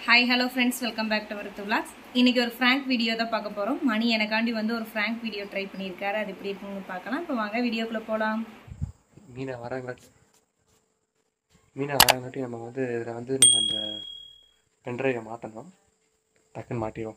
Hi hello friends welcome back to our vlogs இன்னைக்கு ஒரு Frank video தான் பார்க்க போகிறோம் மணி எனக்காண்டி வந்து ஒரு ஃப்ராங்க் வீடியோ ட்ரை பண்ணியிருக்காரு அது எப்படி இருக்குன்னு பார்க்கலாம் இப்போ வாங்க வீடியோக்குள்ளே போகலாம் மீனை வரங்காட்டி மீனை வரங்காட்டி நம்ம வந்து இதில் வந்து நம்ம இந்த பென்ட்ரைவை மாற்றணும் டக்குன்னு மாட்டிடுவோம்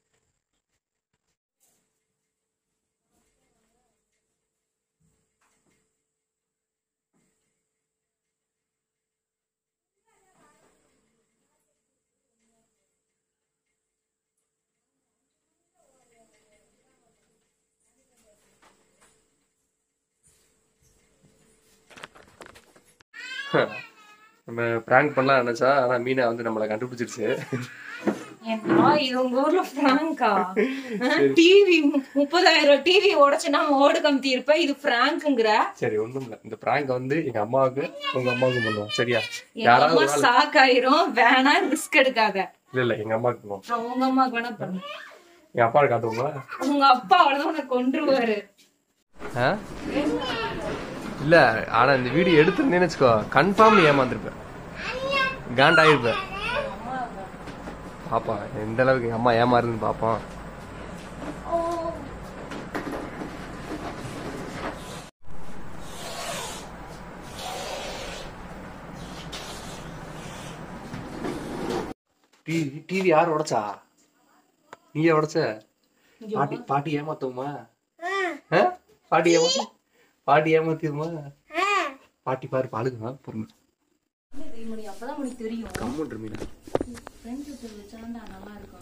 நம்ம ப்ராங்க் பண்ணலாம் நினச்சா ஆனால் மீனை வந்து நம்மளை கண்டுபிடிச்சிருச்சு ஏன்னா இது உங்க ஊர்ல ஃப்ராங்கா டிவி முப்பதாயிரம் ரூபாய் டிவி உடச்சுனா ஓடு கம்பி இருப்ப இது ஃப்ராங்க்குங்கிற சரி ஒன்றும் இல்லை இந்த ப்ராங்க் வந்து எங்கள் அம்மாவுக்கு உங்கள் அம்மாவுக்கு பண்ணுவோம் சரியா எங்க யாராவது அம்மா ஒரு ஆள் ஷாக் ஆயிரும் வேணா ரிஸ்க் எடுக்காத இல்லை இல்லை எங்கள் அம்மாவுக்கு பண்ணுவோம் அப்புறம் உங்க அம்மாவுக்கு வேணா பண்ணு எங்கள் அப்பாவை காட்டுவோங்களா உங்க அப்பா அவ்வளவுதான் உனக்கு கொன்றுவாரு ஆ இல்லை ஆனால் இந்த வீடியோ எடுத்துருந்தேன்னு வச்சுக்கோ கன்ஃபார்ம் ஏமாந்துருப்பேன் காண்டாயிருப்பேன் பாப்பா எந்த அளவுக்கு எங்கள் அம்மா ஏமாறுதுன்னு பார்ப்போம் டிவி டிவி யார் உடைச்சா நீயே உடைச்ச பாட்டி பாட்டி ஏமாத்துமா ஆ? பாட்டி ஏமாத்து பாட்டி ஏமாத்திடுமா பாட்டி பாரு பாலுங்க பொறுமை அப்பதான் உனக்கு தெரியும் கம்முன்ற மீனா ஃப்ரெண்ட் வச்சாண்டா நல்லா இருக்கும்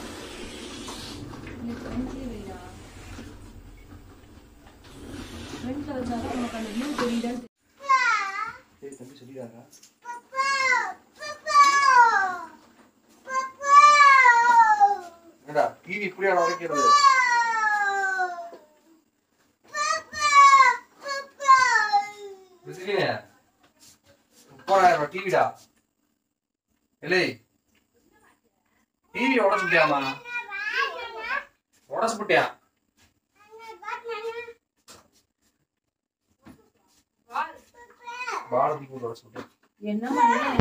நீ ஃப்ரெண்ட்லயே வைடா ஃப்ரெண்ட்ல வச்சாதான் உனக்கு அந்த வியூ தெரியுதான்னு ஏய் தம்பி சொல்லிடாரா என்னடா டிவி இப்படியா உடைக்கிறது விசிறினே முப்பதாயிரம் ரூபாய் டிவிடா இல்லை டிவி உடச்சு விட்டியாமா உடச்சு விட்டியா பாலத்துக்கு உடச்சு விட்டியா என்ன பண்ண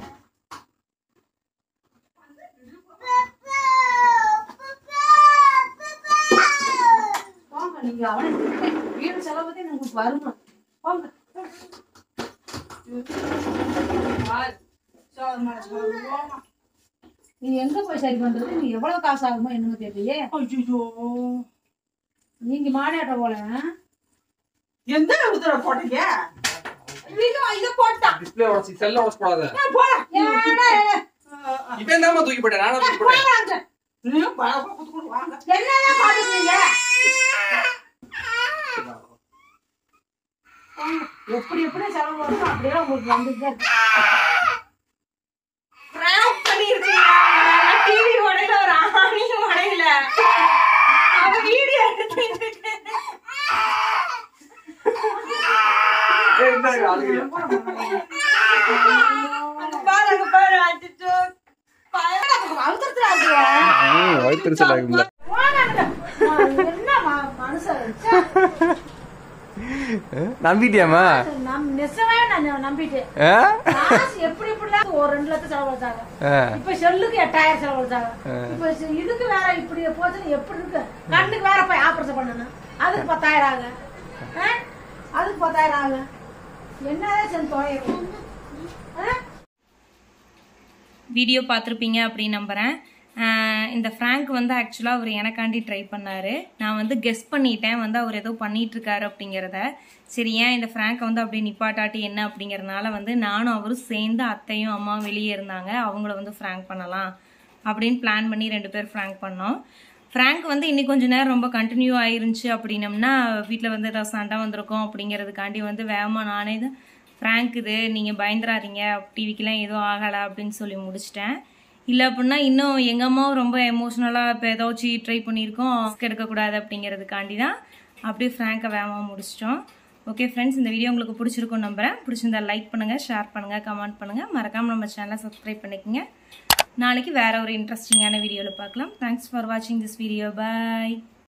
போங்க நீங்க அவனை வீடு செலவுதே உங்களுக்கு வருமா போங்க பார். நீ எங்க போய் சரி பண்றது நீ எவ்வளவு காசு ஆகுமோ என்னமோ தெரியலையே நீங்க மாடியாட்ட போல எந்த உத்தர போட்டீங்க இத போட்டான் டிஸ்பிளே உடச்சு செல்ல உடச்சு போடாத ஏடா, ஏடா. இப்ப என்னமா தூக்கி போட்டேன் நானும் தூக்கி போட்டேன் போடாங்க. நீங்க பழக்கம் குத்துக்கிட்டு வாங்க என்னதான் பாத்துக்கிறீங்க எப்படி எப்படி செலவு வருமோ அப்படியே உங்களுக்கு வந்துட்டு தான் இருக்கு. Prank பண்ணிருக்கீங்க. TV உடையல, ஒரு ஆணியும் உடையல. அவ video எடுத்துட்டு இருக்கு. ஏய், இந்தாங்க, அழுகுறியா? அங்க பாரு, அங்க பாரு, அச்சச்சோ. பயமா இருக்கு, அழுத்தத்துல அப்படியே. ம், வயித்தெரிச்சல் ஆகும்ல. போனாங்க. என்ன ம- மனுஷன் ச்சே. நம்பிட்டியாமா நம் நிஜமே நான் நம்பிட்டேன் ஆ? காசு எப்படி இப்படிலாம் ஒரு ரெண்டு லட்சம் செலவு வச்சாங்க ஆ. இப்ப செல்லுக்கு எட்டாயிரம் செலவு வச்சாங்க ஆ. இப்ப சி- இதுக்கு வேற இப்படி போச்சுன்னு எப்படி இருக்கு கண்ணுக்கு வேற போய் ஆபரேஷன் பண்ணணும் அதுக்கு பத்தாயிரம் ஆகும் ஆ? அதுக்கு பத்தாயிரம் ஆகும் என்னதான் செஞ்சு தொலையும் வீடியோ பார்த்துருப்பீங்க அப்படின்னு நம்புகிறேன் இந்த ஃப்ராங்க் வந்து ஆக்சுவலாக அவர் எனக்காண்டி ட்ரை பண்ணார் நான் வந்து கெஸ் பண்ணிட்டேன் வந்து அவர் ஏதோ பண்ணிகிட்ருக்காரு அப்படிங்கிறத சரி ஏன் இந்த ஃப்ராங்கை வந்து அப்படியே நிப்பாட்டாட்டி என்ன அப்படிங்கிறதுனால வந்து நானும் அவரும் சேர்ந்து அத்தையும் அம்மாவும் வெளியே இருந்தாங்க அவங்கள வந்து ஃப்ராங்க் பண்ணலாம் அப்படின்னு பிளான் பண்ணி ரெண்டு பேர் ஃப்ராங்க் பண்ணோம் ஃப்ராங்க் வந்து இன்னைக்கு கொஞ்ச நேரம் ரொம்ப கண்டினியூ ஆயிருந்துச்சு அப்படின்னம்னா வீட்டில் வந்து ஏதாவது சண்டை வந்திருக்கும் அப்படிங்கிறதுக்காண்டி வந்து வேகமாக நானே தான் ஃப்ராங்க் இது நீங்கள் பயந்துராதீங்க டிவிக்கெலாம் எதுவும் ஆகலை அப்படின்னு சொல்லி முடிச்சிட்டேன் இல்லை அப்படின்னா இன்னும் எங்கள் அம்மாவும் ரொம்ப எமோஷ்னலாக இப்போ ஏதாச்சும் ட்ரை பண்ணியிருக்கோம் risk எடுக்கக்கூடாது அப்படிங்கிறதுக்காண்டி தான் அப்படியே ஃப்ராங்கை வேகமாக முடிச்சிட்டோம் ஓகே ஃப்ரெண்ட்ஸ் இந்த வீடியோ உங்களுக்கு பிடிச்சிருக்கும் நம்புறேன் பிடிச்சிருந்தா லைக் பண்ணுங்கள் ஷேர் பண்ணுங்கள் கமெண்ட் பண்ணுங்கள் மறக்காமல் நம்ம சேனலை சப்ஸ்கிரைப் பண்ணிக்கோங்க நாளைக்கு வேற ஒரு இன்ட்ரெஸ்டிங்கான வீடியோவில் பார்க்கலாம் தேங்க்ஸ் ஃபார் வாட்சிங் திஸ் வீடியோ பாய்